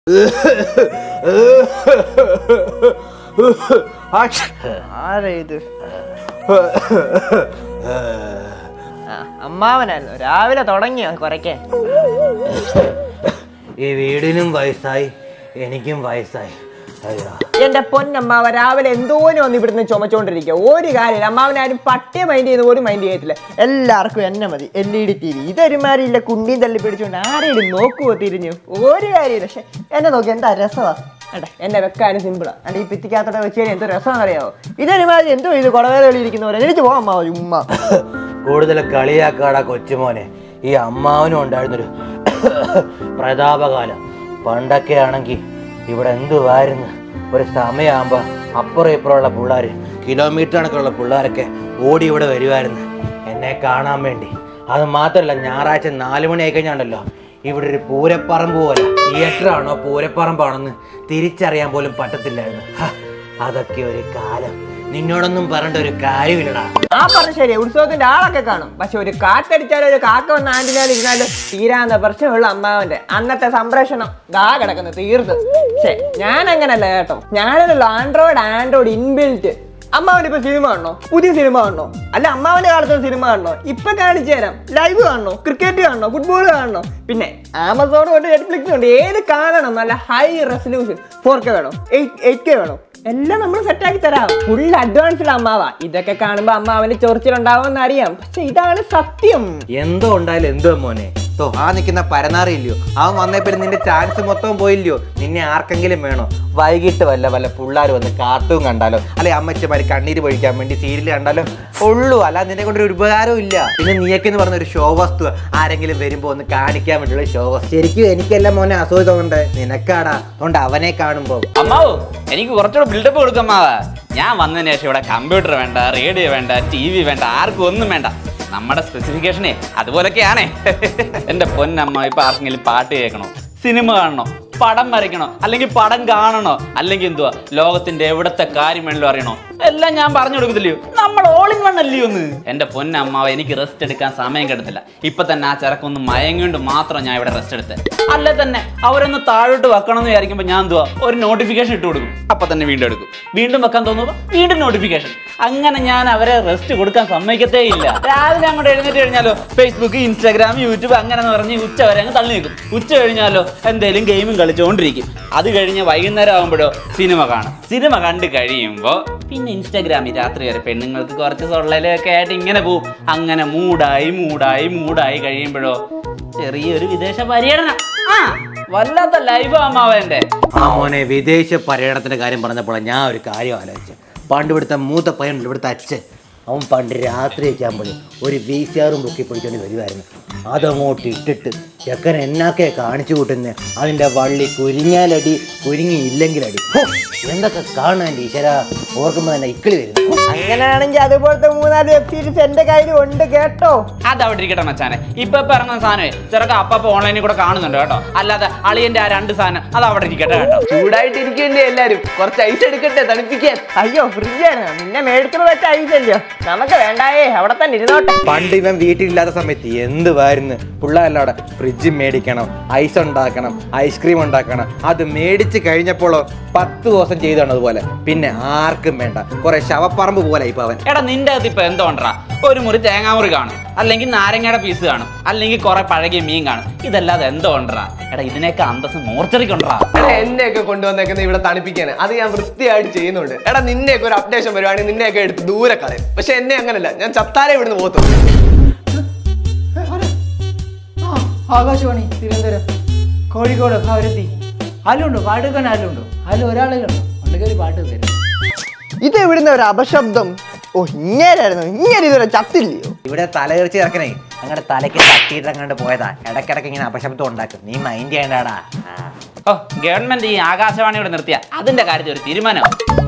ആരാ ഇത് ആ, അമ്മാവനായിരുന്നു രാവിലെ തുടങ്ങിയോ കുറയ്ക്കാൻ ഈ വീടിനും വയസ്സായി എനിക്കും വയസ്സായി അയ്യോ എന്റെ പൊന്നമ്മാവ രാവിലെ എന്തോനും വന്ന് ഇവിടുന്ന് ചുമച്ചോണ്ടിരിക്കുക ഒരു കാര്യമില്ല അമ്മാവനാരും പട്ടിയെ മൈൻഡ് ചെയ്യുന്ന പോലും മൈൻഡ് ചെയ്യത്തില്ല എല്ലാവർക്കും എന്നെ മതി L E D T V ഇതൊരുമാതിരി ഇല്ല കുണ്ടിയും തള്ളി പിടിച്ചുകൊണ്ട് ആരെയും നോക്കുവോ തിരിഞ്ഞു ഒരു കാര്യമില്ല പക്ഷെ എന്നെ നോക്കി എന്താ രസമാ അട്ടെ എന്നെ വെക്കാനും സിമ്പിളാ അല്ല ഈ പിത്തിക്കകത്തോടെ വെച്ച് കഴിഞ്ഞാൽ എന്തോ രസമാണെന്ന് അറിയാവോ ഇതൊരുമാതിരി എന്തോ ഇത് കുടവേല കളിയിരിക്കുന്നവരെ എനിക്ക് പോകാം അമ്മാവ ഉമ്മ കൂടുതൽ കളിയാക്കാടാ കൊച്ചുമോനെ ഈ അമ്മാവനും ഉണ്ടായിരുന്നൊരു പ്രതാപകാലം പണ്ടൊക്കെ ആണെങ്കിൽ ഇവിടെ എന്തുവായിരുന്നു ഒരു സമയമാകുമ്പോ അപ്പുറം ഇപ്പുറമുള്ള പിള്ളേർ കിലോമീറ്റർ കണക്കുള്ള പിള്ളേരൊക്കെ ഓടി ഇവിടെ വരുമായിരുന്നു എന്നെ കാണാൻ വേണ്ടി അത് മാത്രമല്ല ഞായറാഴ്ച നാല് മണിയായി കഴിഞ്ഞാണ്ടല്ലോ ഇവിടെ ഒരു പൂരപ്പറമ്പ് പോലെ തിയേറ്റർ ആണോ പൂരപ്പറമ്പാണെന്ന് തിരിച്ചറിയാൻ പോലും പറ്റത്തില്ലായിരുന്നു ഹ, അതൊക്കെ ഒരു കാലം നിന്നോടൊന്നും പറഞ്ഞിട്ട് ഒരു കാര്യമില്ലടാ ആ പറഞ്ഞ ശരി ഉത്സവത്തിന്റെ ആളൊക്കെ കാണും പക്ഷെ ഒരു കാറ്റടിച്ചാലും ഒരു കാക്ക വന്ന് ആന്റിനാലും ഇരുന്നാലും തീരാന്ന പ്രശ്നമുള്ള അമ്മാവന്റെ അന്നത്തെ സംപ്രേഷണം ദാ കിടക്കുന്നു തീർത്ത് പക്ഷെ ഞാൻ അങ്ങനല്ല കേട്ടോ ഞാനൊരു ആൻഡ്രോയിഡ് ആൻഡ്രോയിഡ് ഇൻബിൽറ്റ് അമ്മാവൻ ഇപ്പൊ സിനിമ കാണണോ പുതിയ സിനിമ കാണണോ അല്ല അമ്മാവന്റെ കാലത്തെ സിനിമ കാണണോ ഇപ്പൊ കാണിച്ചു തരാം ലൈവ് കാണണോ ക്രിക്കറ്റ് കാണണോ ഫുട്ബോൾ കാണണോ പിന്നെ ആമസോൺ ഉണ്ട് നെറ്റ്ഫ്ലിക്സ് ഉണ്ട് ഏത് കാണണം നല്ല ഹൈ റെസൊല്യൂഷൻ ഫോർ കെ വേണോ എയ്റ്റ് കെ വേണോ എല്ലാം നമ്മൾ സെറ്റാക്കി തരാം ഫുൾ അഡ്വാൻസ്ഡ് അമ്മാവാ ഇതൊക്കെ കാണുമ്പോ അമ്മാവന് ചൊറിച്ചിലുണ്ടാവുമെന്ന് അറിയാം പക്ഷെ ഇതാണ് സത്യം എന്തോ ഉണ്ടായാലും എന്തോ മോനെ തോ ആ നിൽക്കുന്ന പരനാറിയില്ലയോ അവൻ വന്നപ്പോൾ നിന്റെ ചാൻസ് മൊത്തം പോയില്ലയോ നിന്നെ ആർക്കെങ്കിലും വേണോ വൈകിട്ട് വല്ല വല്ല പിള്ളേർ വന്ന് കാർട്ടൂൺ കണ്ടാലോ അല്ലെ അമ്മച്ചമാര് കണ്ണീര് പൊഴിക്കാൻ വേണ്ടി സീരിയൽ കണ്ടാലോ ഉള്ളൂ അല്ല നിന്നെ കൊണ്ട് ഒരു ഉപകാരവും ഇല്ല പിന്നെ നീയൊക്കെ എന്ന് പറഞ്ഞ ഒരു ഷോ വസ്തു ആരെങ്കിലും വരുമ്പോ ഒന്ന് കാണിക്കാൻ വേണ്ടിയുള്ള ഷോ വസ്തു ശരിക്കും എനിക്കെല്ലാം മോനെ അസുഖം ഉണ്ട് നിനക്കാടാ അതുകൊണ്ട് അവനെ കാണുമ്പോ അമ്മാവോ എനിക്ക് കുറച്ചുകൂടെ ബിൽഡപ്പ് കൊടുക്കും അമ്മാവാ ഞാൻ വന്നതിന് ശേഷം ഇവിടെ കമ്പ്യൂട്ടർ വേണ്ട റേഡിയോ വേണ്ട ടി വി വേണ്ട ആർക്കും ഒന്നും വേണ്ട നമ്മുടെ സ്പെസിഫിക്കേഷനേ അതുപോലൊക്കെയാണേ എൻ്റെ പൊന്നമ്മ ഇപ്പൊ ആർക്കെങ്കിലും പാട്ട് കേൾക്കണോ സിനിമ കാണണോ പടം വരയ്ക്കണോ അല്ലെങ്കിൽ പടം കാണണോ അല്ലെങ്കിൽ എന്തുവാ ലോകത്തിന്റെ എവിടത്തെ കാര്യം വേണമല്ലോ അറിയണോ എല്ലാം ഞാൻ പറഞ്ഞു കൊടുക്കത്തില്ലയോ നമ്മൾ ഓൾ ഇൻ വൺ അല്ലയോ ഒന്ന് എന്റെ പൊന്നമ്മാവ എനിക്ക് റെസ്റ്റ് എടുക്കാൻ സമയം കിട്ടത്തില്ല ഇപ്പൊ തന്നെ ആ ചെറുക്കൊന്ന് മയങ്ങിയോണ്ട് മാത്രം ഞാൻ ഇവിടെ റെസ്റ്റ് എടുത്തത് അല്ലെ തന്നെ അവരൊന്ന് താഴോട്ട് വെക്കണം എന്ന് വിചാരിക്കുമ്പോൾ ഞാൻ എന്തുവാ ഒരു നോട്ടിഫിക്കേഷൻ ഇട്ട് കൊടുക്കും അപ്പൊ തന്നെ വീണ്ടും എടുക്കും വീണ്ടും വെക്കാൻ തോന്നുമ്പോൾ വീണ്ടും നോട്ടിഫിക്കേഷൻ അങ്ങനെ ഞാൻ അവരെ റെസ്റ്റ് കൊടുക്കാൻ സമ്മതിക്കത്തേ ഇല്ല രാവിലെ അങ്ങോട്ട് എഴുന്നേറ്റ് കഴിഞ്ഞാലോ ഫേസ്ബുക്ക് ഇൻസ്റ്റാഗ്രാം യൂട്യൂബ് അങ്ങനെ എന്ന് പറഞ്ഞ് ഉച്ച വരെ അങ്ങ് തള്ളി നിൽക്കും ഉച്ച കഴിഞ്ഞാലോ എന്തേലും ഗെയിമും കളിച്ചുകൊണ്ടിരിക്കും അത് കഴിഞ്ഞ് വൈകുന്നേരം ആകുമ്പോഴോ സിനിമ കാണും സിനിമ കണ്ട് കഴിയുമ്പോൾ പിന്നെ ഇൻസ്റ്റാഗ്രാമിൽ രാത്രി വരെ പെണ്ണുങ്ങൾക്ക് കുറച്ച് സൊള്ളലൊക്കെ ആയിട്ട് ഇങ്ങനെ പോവും അങ്ങനെ മൂടായി മൂടായി മൂടായി കഴിയുമ്പോഴോ ചെറിയൊരു വിദേശ പര്യടനം ആ വല്ലാത്ത ലൈഫ് അമ്മാവന്റെ ആ മോനെ വിദേശ പര്യടനത്തിന്റെ കാര്യം പറഞ്ഞപ്പോൾ ഞാൻ ഒരു കാര്യം ആലോചിച്ചു പണ്ട് ഇവിടുത്തെ മൂത്ത പയ്യനുണ്ട് ഇവിടുത്തെ അച്ഛൻ അവൻ പണ്ട് രാത്രിയൊക്കെ ആകുമ്പോൾ ഒരു വി സി ആറും പൊക്കി പിടിച്ചോണ്ട് വരുമായിരുന്നു അതങ്ങോട്ട് ഇട്ടിട്ട് ചെക്കൻ എന്നാക്കെ കാണിച്ചു കൂട്ടുന്നേ അതിൻ്റെ വള്ളി കുരിഞ്ഞാലടി കുരുങ്ങി ഇല്ലെങ്കിലടി ഹോ, എന്തൊക്കെ കാണാൻ ഈശ്വര ഓർക്കുമ്പോൾ തന്നെ ഇക്കിളി വരുന്നു ഹോ. അങ്ങനെയാണെങ്കിൽ അതുപോലത്തെ മൂന്നാല് വെബ് സീരീസ് എന്റെ കയ്യിൽ ഉണ്ട് കേട്ടോ അത് അവിടെ ഇരിക്കട്ടെ മച്ചാനെ ഇപ്പൊ ഇപ്പൊ ഇറങ്ങുന്ന സാധനമേ ചെറുക്ക അപ്പപ്പോ ഓൺലൈനിൽ കൂടെ കാണുന്നുണ്ട് കേട്ടോ അല്ലാതെ അളിയന്റെ ആ രണ്ട് സാധനം അത് അവിടെ ഇരിക്കട്ടെ കേട്ടോ ചൂടായിട്ടിരിക്കണ്ടേ എല്ലാരും കുറച്ച് ഐസ് എടുക്കട്ടെ തണുപ്പിക്കാൻ അയ്യോ ഫ്രിഡ്ജാണ് നിന്നെ മേടിച്ചത് വെച്ച ഐസല്ലോ നമുക്ക് വേണ്ടായേ അവിടെ തന്നെ ഇരുന്നോട്ടെ പണ്ട് ഇവൻ വീട്ടിലില്ലാത്ത സമയത്ത് എന്തുവായിരുന്നു പിള്ളേരല്ലാടെ ഫ്രിഡ്ജ് മേടിക്കണം ഐസ് ഉണ്ടാക്കണം ഐസ്ക്രീം ഉണ്ടാക്കണം അത് മേടിച്ച് കഴിഞ്ഞപ്പോഴോ പത്ത് ദിവസം ചെയ്താണ് അതുപോലെ പിന്നെ ആർക്കും വേണ്ട കുറെ ശവപ്പറമ്പ് പോലെ ഇപ്പൊ അവൻ എടാ നിന്റെ അകത്ത് ഇപ്പൊ എന്തോണ്ടാ ഒരു മുറി തേങ്ങാമുറി കാണും അല്ലെങ്കിൽ നാരങ്ങയുടെ പീസ് കാണും അല്ലെങ്കിൽ കുറെ പഴകിയ മീൻ കാണും ഇതല്ലാതെ എന്തോണ്ടാ എടാ ഇതിനൊക്കെ അന്തസ് മോർച്ചറിക്കൊണ്ടാ എടാ എന്നെയൊക്കെ കൊണ്ടുവന്നേക്കുന്നത് ഇവിടെ തണുപ്പിക്കാൻ അത് ഞാൻ വൃത്തിയായിട്ട് ചെയ്യുന്നുണ്ട് എടാ നിന്നെയൊക്കെ ഒരു അപ്ഡേഷൻ വരുവാണെങ്കിൽ നിന്നെയൊക്കെ എടുത്ത് ദൂരെ കളയും പക്ഷെ എന്നെ അങ്ങനല്ല ഞാൻ ചത്താരെ ഇവിടുന്ന് പോത്തുള്ളൂ ആകാശവാണി തിരുവനന്തപുരം കോഴിക്കോട് ഭാരതി ആലുണ്ടോ പാട്ടുക്കാൻ ആലുണ്ടോ അതിൽ ഒരാളിലുണ്ടോ ഉണ്ടെങ്കിൽ ഒരു പാട്ട് തരും ഇത് ഇവിടുന്ന് ഒരു അപശബ്ദം ഓ ഇങ്ങനെയായിരുന്നു ഇങ്ങനെ ഇതുവരെ ചത്തില്ലയോ ഇവിടെ തലകറിച്ച് ഇറക്കണേ അങ്ങടെ തലയ്ക്ക് തട്ടിയിട്ട് അങ്ങോട്ട് പോയതാ ഇടയ്ക്കിടയ്ക്ക് ഇങ്ങനെ അപശബ്ദം ഉണ്ടാക്കും നീ മൈൻഡ് ചെയ്യണ്ടാടാ ആ. ഓ ഗവൺമെന്റ് ഈ ആകാശവാണിയോട് നിർത്തിയ അതിന്റെ കാര്യത്തിൽ ഒരു തീരുമാനം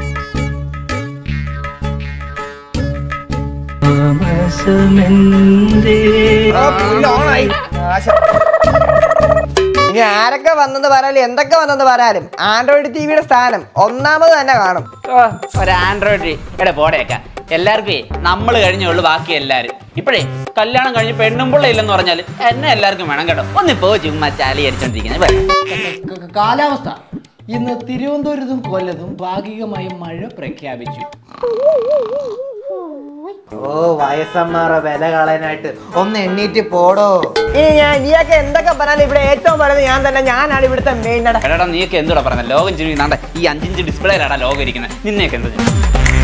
ഇനി ആരൊക്കെ വന്നെന്ന് പറയാലും എന്തൊക്കെ വന്നെന്ന് പറയാലും ആൻഡ്രോയിഡ് ടിവിയുടെ സ്ഥാനം ഒന്നാമത് തന്നെ കാണും ഓ, ഒരു ആൻഡ്രോയിഡ് എടാ പോടേക്ക എല്ലാവർക്കും നമ്മൾ കഴിഞ്ഞേ ഉള്ളൂ ബാക്കി എല്ലാരും ഇപ്പോഴേ കല്യാണം കഴിഞ്ഞ് പെണ്ണും പിള്ള ഇല്ലെന്ന് പറഞ്ഞാൽ എന്നെ എല്ലാവർക്കും വേണം കേട്ടോ ഒന്നിപ്പോ ചുമ്മാ ചാലി അടിച്ചോണ്ടിരിക്കുന്നത് ക- ക- കാലാവസ്ഥ ഇന്ന് തിരുവനന്തപുരത്തും കൊല്ലത്തും ഭാഗികമായി മഴ പ്രഖ്യാപിച്ചു ഓ വയസ്സന്മാരെ വില കളയാനായിട്ട് ഒന്ന് എണ്ണീറ്റ് പോടോ ഇനി ഞാൻ നീയൊക്കെ എന്തൊക്കെ പറഞ്ഞാലും ഇവിടെ ഏറ്റവും പറയുന്നത് ഞാൻ തന്നെ ഞാനാണ് ഇവിടുത്തെ മെയിൻ നട എടാ നീയൊക്കെ എന്തുടാ പറഞ്ഞത് ലോകം ചിരി നാണ്ട ഈ അഞ്ചിഞ്ച് ഡിസ്പ്ലേയിലാടാ ലോകം ഇരിക്കുന്നത് നിന്നെയൊക്കെ എന്ത് ചെയ്യും?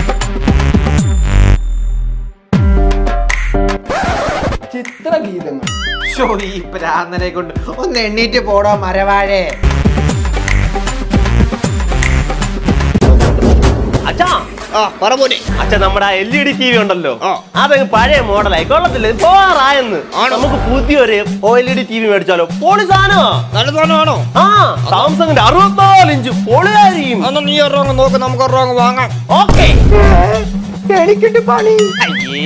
ചിത്രഗീതങ്ങൾ ശോ, ഈ പ്രാന്തനെ കൊണ്ട് ഒന്ന് എണ്ണീറ്റ് പോടോ മരവാഴേ അച്ഛാ ആ പറ മോനെ അച്ഛാ നമ്മുടെ ആ L E D T V ഉണ്ടല്ലോ അതങ്ങ് പഴയ മോഡലായി കൊള്ളത്തില്ല ഇത് പോറായെന്ന് നമുക്ക് പുതിയൊരു O L E D T V മേടിച്ചാലോ പൊളി സാധനമാ നല്ല സാധനമാണോ ആ സാംസങ്ങിന്റെ അറുപത്തിനാല് ഇഞ്ച് പൊളിയായിരിക്കും എന്നാ നീ ഒരെണ്ണം നോക്ക് നമുക്ക് ഒരെണ്ണം വാങ്ങാം ഓക്കെ എനിക്കിട്ട് പണി അയ്യേ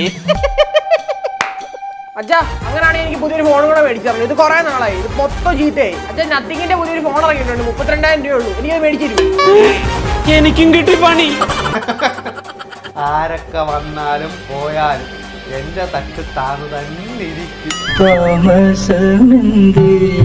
അച്ഛാ അങ്ങനെയാണെങ്കിൽ എനിക്ക് പുതിയൊരു ഫോൺ കൂടെ മേടിച്ചു തരണം ഇത് കുറെ നാളായി ഇത് മൊത്തം ചീത്തയായി അച്ഛാ നത്തിങ്ങിന്റെ പുതിയൊരു ഫോൺ ഇറങ്ങിയിട്ടുണ്ട് മുപ്പത്തിരണ്ടായിരം രൂപ ഉള്ളൂ എനിക്ക് മേടിച്ചു തരൂ എനിക്കും കിട്ടി പണി ആരൊക്കെ വന്നാലും പോയാലും എന്റെ തട്ട് താന്നു തന്നെ ഇരിക്കും താമസമെന്തേ